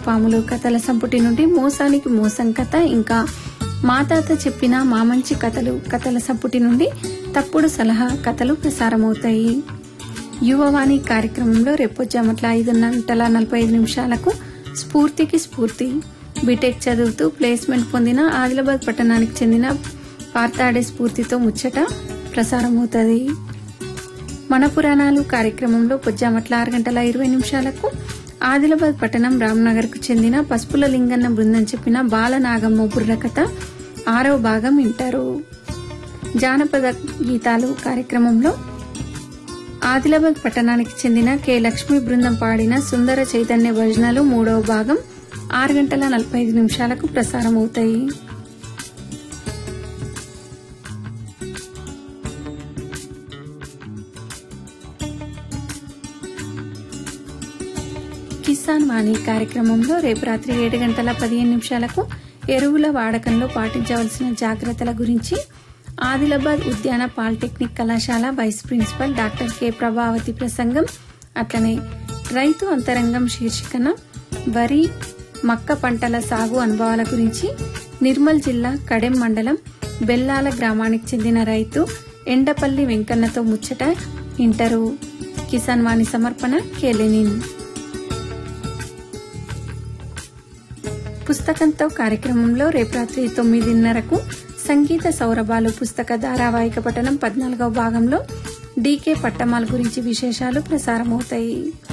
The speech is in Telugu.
పాములు కథల సంపుటి నుండి మోసానికి మోసం కథ ఇంకా మా తాత చెప్పిన మా మంచి కథలు కథల సంపుటి నుండి తప్పుడు సలహా కథలు ప్రసారమవుతాయి యువవాణి కార్యక్రమంలో రేపొచ్చామట్ల ఐదు గంటల నలభై ఐదు నిమిషాలకు స్ఫూర్తికి స్ఫూర్తి బీటెక్ చదువుతూ ప్లేస్మెంట్ పొందిన ఆదిలాబాద్ పట్టణానికి చెందిన పార్తాడే స్ఫూర్తితో ముచ్చట ప్రసారమవుతుంది మన పురాణాలు కార్యక్రమంలో పొజ్జామట్ల ఆరు గంటల ఇరవై నిమిషాలకు ఆదిలాబాద్ పట్టణం రామ్నగర్ కు చెందిన పసుపుల లింగన్న బృందం చెప్పిన బాలనాగమ్మ బుర్ర కథ ఆరో భాగం వింటారు జానపద గీతాలు కార్యక్రమంలో ఆదిలాబాద్ పట్టణానికి చెందిన కె లక్ష్మీ బృందం పాడిన సుందర చైతన్య భజనలు మూడవ భాగం ఆరు గంటల నలభై ఐదు నిమిషాలకు ప్రసారమవుతాయి కిసాన్ వాణి కార్యక్రమంలో రేపు రాత్రి ఏడు గంటల పదిహేను నిమిషాలకు ఎరువుల వాడకంలో పాటించవలసిన జాగ్రత్తల గురించి ఆదిలాబాద్ ఉద్యాన పాలిటెక్నిక్ కళాశాల vice principal doctor K Prabhavati ప్రసంగం అట్లనే రైతు అంతరంగం శీర్షికన వరి మక్క పంటల సాగు అనుభవాల గురించి నిర్మల్ జిల్లా కడెం మండలం బెల్లాల గ్రామానికి చెందిన రైతు ఎండపల్లి వెంకన్నతో ముచ్చట ఇంటరు కిసాన్ వాణి సమర్పణ కేలెనిన్ పుస్తకంతో కార్యక్రమంలో రేపు రాత్రి తొమ్మిదిన్నరకు సంగీత సౌరభాలు పుస్తక ధారావాహిక పఠనం పద్నాలుగవ భాగంలో డీకే పట్టమాల్ గురించి విశేషాలు ప్రసారమవుతాయి